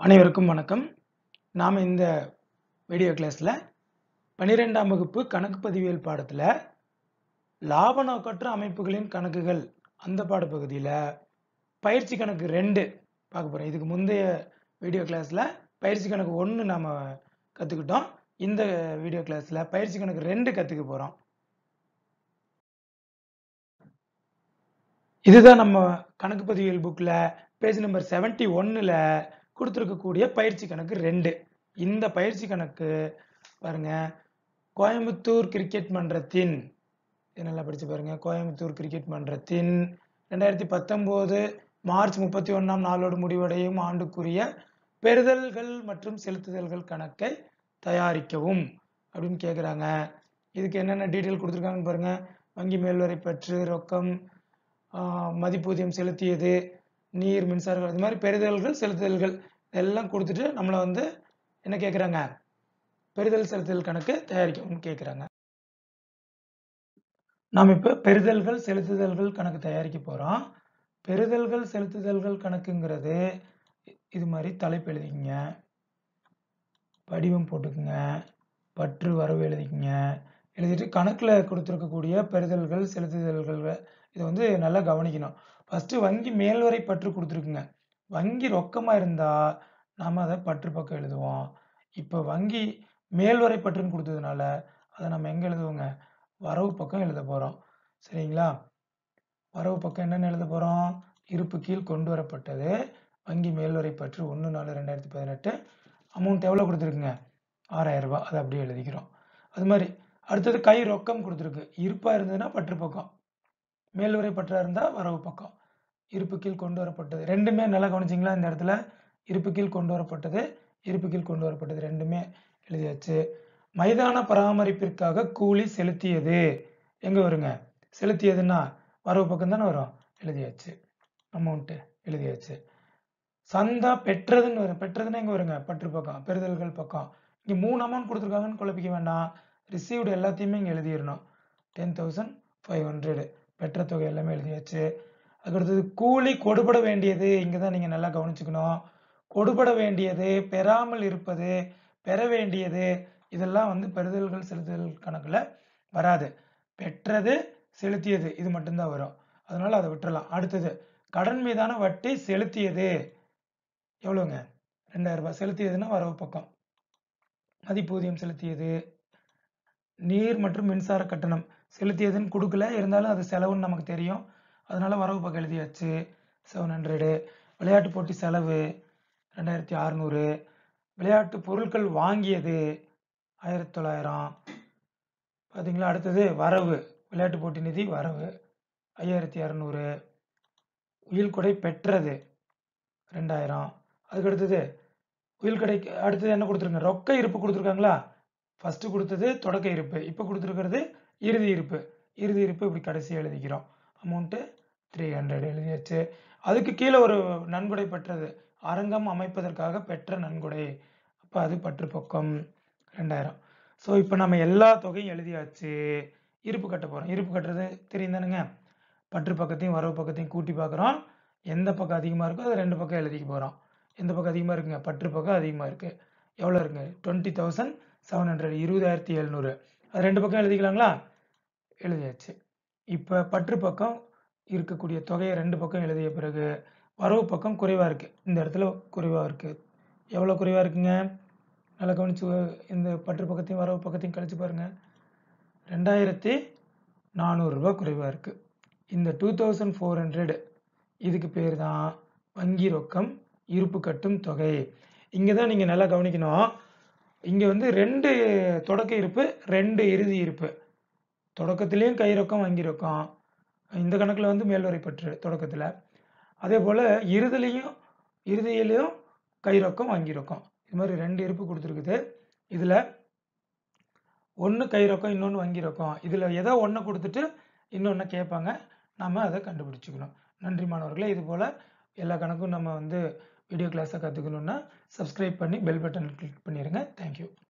அனைவருக்கும் வணக்கம் நாம் இந்த வீடியோ கிளாஸில் பன்னிரெண்டாம் வகுப்பு கணக்கு பதிவியல் பாடத்தில் லாப நோக்கற்ற அமைப்புகளின் கணக்குகள் அந்த பாடப்பகுதியில் பயிற்சி கணக்கு ரெண்டு பார்க்க போகிறோம் இதுக்கு முந்தைய வீடியோ கிளாஸில் பயிற்சி கணக்கு ஒன்று நாம் கற்றுக்கிட்டோம் இந்த வீடியோ கிளாஸில் பயிற்சி கணக்கு ரெண்டு கற்றுக்க போகிறோம் இதுதான் நம்ம கணக்கு பதிவியல் புக்கில் பேஜ் நம்பர் செவன்டி ஒன்னில் கொடுத்துருக்கக்கூடிய பயிற்சி கணக்கு ரெண்டு இந்த பயிற்சி கணக்கு பாருங்க கோயம்புத்தூர் கிரிக்கெட் மன்றத்தின் இது நல்லா படிச்சு பாருங்க கோயம்புத்தூர் கிரிக்கெட் மன்றத்தின் ரெண்டாயிரத்தி பத்தொம்போது மார்ச் முப்பத்தி ஒன்றாம் நாளோடு முடிவடையும் ஆண்டுக்குரிய பெறுதல்கள் மற்றும் செலுத்துதல்கள் கணக்கை தயாரிக்கவும் அப்படின்னு கேட்குறாங்க இதுக்கு என்னென்ன டீட்டெயில் கொடுத்துருக்காங்கன்னு பாருங்க வங்கி மேல்வரை பற்று ரொக்கம் ஆஹ் மதிப்பூதியம் செலுத்தியது நீர் மின்சாரம் இது மாதிரி பெறுதல்கள் செலுத்துதல்கள் எல்லாம் கொடுத்துட்டு நம்மளை வந்து என்ன கேட்குறாங்க பெறுதல் செலுத்துதல் கணக்கு தயாரிக்கவும் கேட்குறாங்க நாம் இப்போ பெறுதல்கள் செலுத்துதல்கள் கணக்கு தயாரிக்க போகிறோம் பெறுதல்கள் செலுத்துதல்கள் கணக்குங்கிறது இது மாதிரி தலைப்பு எழுதிக்கங்க வடிவம் போட்டுக்குங்க பற்று வரவு எழுதிக்கங்க எழுதிட்டு கணக்கில் கொடுத்துருக்கக்கூடிய பெறுதல்கள் செலுத்துதல்கள் இதை வந்து நல்லா கவனிக்கணும் ஃபஸ்ட்டு வங்கி மேல்வரை பற்று கொடுத்துருக்குங்க வங்கி ரொக்கமாக இருந்தால் நாம் அதை பற்று பக்கம் எழுதுவோம் இப்போ வங்கி மேல்வரை பற்றுன்னு கொடுத்ததுனால அதை நம்ம எங்கே எழுதுவோங்க வரவு பக்கம் எழுத போகிறோம் சரிங்களா வரவு பக்கம் என்னென்னு எழுத போகிறோம் இருப்பு கீழ் கொண்டு வரப்பட்டது வங்கி மேல்வரை பற்று ஒன்று நாலு ரெண்டாயிரத்தி பதினெட்டு அமௌண்ட் எவ்வளோ கொடுத்துருக்குங்க ஆறாயிரம் ரூபாய் அதை அப்படியே எழுதிக்கிறோம் அது மாதிரி அடுத்தது கை ரொக்கம் கொடுத்துருக்கு இருப்பாக இருந்ததுன்னா பற்று பக்கம் மேல்வரை பற்றா இருந்தால் வரவு பக்கம் இருப்பு கீழ் கொண்டு வரப்பட்டது ரெண்டுமே நல்லா கவனிச்சிங்களா இந்த இடத்துல இருப்பு கீழ் கொண்டு வரப்பட்டது இருப்பு கீழ் கொண்டு வரப்பட்டது ரெண்டுமே எழுதியாச்சு மைதான பராமரிப்பிற்காக கூலி செலுத்தியது எங்க வருங்க செலுத்தியதுன்னா வரவு பக்கம் தானே வரும் எழுதியாச்சு அமௌண்ட்டு எழுதியாச்சு சந்தா பெற்றதுன்னு வரும் பெற்றதுன்னா எங்க வருங்க பற்று பக்கம் பெறுதல்கள் பக்கம் இங்க மூணு அமௌண்ட் கொடுத்துருக்காங்கன்னு குழப்பிக்க வேண்டாம் ரிசீவ்டு எல்லாத்தையுமே இங்க எழுதிடணும் டென் தௌசண்ட் ஃபைவ் ஹண்ட்ரடு பெற்ற தொகை எல்லாமே எழுதியாச்சு அதுக்கடுத்தது கூலி கொடுபட வேண்டியது இங்கே தான் நீங்கள் நல்லா கவனிச்சுக்கணும் கொடுபட வேண்டியது பெறாமல் இருப்பது பெற வேண்டியது இதெல்லாம் வந்து பெறுதல்கள் செலுத்துதல் கணக்கில் வராது பெற்றது செலுத்தியது இது மட்டும்தான் வரும் அதனால அதை விட்டுறலாம் அடுத்தது கடன் மீதான வட்டி செலுத்தியது எவ்வளோங்க ரெண்டாயிரம் ரூபாய் செலுத்தியதுன்னா வரவு பக்கம் மதிப்பூதியம் செலுத்தியது நீர் மற்றும் மின்சார கட்டணம் செலுத்தியதுன்னு கொடுக்கல இருந்தாலும் அது செலவுன்னு நமக்கு தெரியும் அதனால வரவு பக்கம் எழுதியாச்சு செவன் ஹண்ட்ரடு விளையாட்டு போட்டி செலவு ரெண்டாயிரத்தி அறநூறு விளையாட்டு பொருட்கள் வாங்கியது ஆயிரத்தி தொள்ளாயிரம் பார்த்தீங்களா அடுத்தது வரவு விளையாட்டு போட்டி நிதி வரவு ஐயாயிரத்தி இரநூறு உயில்கொடை பெற்றது ரெண்டாயிரம் அதுக்கு அடுத்தது உயில்கடைக்கு அடுத்தது என்ன கொடுத்துருங்க ரொக்க இருப்பு கொடுத்துருக்காங்களா ஃபர்ஸ்ட் கொடுத்தது தொடக்க இருப்பு இப்போ கொடுத்துருக்கிறது இறுதி இருப்பு இறுதி இருப்பு இப்படி கடைசி எழுதிக்கிறோம் அமௌண்ட்டு த்ரீ ஹண்ட்ரட் எழுதியாச்சு அதுக்கு கீழே ஒரு நன்கொடை பெற்றது அரங்கம் அமைப்பதற்காக பெற்ற நன்கொடை அப்போ அது பற்று பக்கம் ரெண்டாயிரம் ஸோ இப்போ நம்ம எல்லா தொகையும் எழுதியாச்சு இருப்பு கட்ட போகிறோம் இருப்பு கட்டுறது தெரியும் தானுங்க பற்று பக்கத்தையும் வரவு பக்கத்தையும் கூட்டி பார்க்குறோம் எந்த பக்கம் அதிகமாக இருக்கோ அது ரெண்டு பக்கம் எழுதிக்க போகிறோம் எந்த பக்கம் அதிகமாக இருக்குங்க பற்று பக்கம் அதிகமாக இருக்குது எவ்வளோ இருக்குங்க டுவெண்ட்டி தௌசண்ட் செவன் ஹண்ட்ரட் இருபதாயிரத்தி எழுநூறு அது ரெண்டு பக்கம் எழுதிக்கலாங்களா எழுதியாச்சு இப்போ பற்று பக்கம் இருக்கக்கூடிய தொகையை ரெண்டு பக்கம் எழுதிய பிறகு வரவு பக்கம் குறைவாக இருக்குது இந்த இடத்துல குறைவாக இருக்குது எவ்வளோ குறைவாக இருக்குங்க நல்லா கவனிச்சு இந்த பற்று பக்கத்தையும் வரவு பக்கத்தையும் கழிச்சு பாருங்கள் ரெண்டாயிரத்தி நானூறுரூபா குறைவாக இருக்குது இந்த டூ தௌசண்ட் ஃபோர் ஹண்ட்ரட் இதுக்கு பேர் தான் வங்கி ரொக்கம் இருப்பு கட்டும் தொகை இங்கே தான் நீங்கள் நல்லா கவனிக்கணும் இங்கே வந்து ரெண்டு தொடக்க இருப்பு ரெண்டு இறுதி இருப்பு தொடக்கத்துலேயும் கை ரொக்கம் வங்கி ரொக்கம் இந்த கணக்கில் வந்து மேல்வரை பற்று தொடக்கத்தில் அதே போல் இறுதிலையும் இறுதியிலையும் கை ரொக்கம் வங்கி ரொக்கம் இது மாதிரி ரெண்டு இருப்பு கொடுத்துருக்குது இதில் ஒன்று கை ரொக்கம் இன்னொன்று வங்கி ரொக்கம் இதில் ஏதோ ஒன்று கொடுத்துட்டு இன்னொன்று கேட்பாங்க நாம் அதை கண்டுபிடிச்சிக்கணும் நன்றி மாணவர்களே இது போல் எல்லா கணக்கும் நம்ம வந்து வீடியோ கிளாஸை கற்றுக்கணுன்னா சப்ஸ்கிரைப் பண்ணி பெல் பட்டன் கிளிக் பண்ணிடுங்க தேங்க்யூ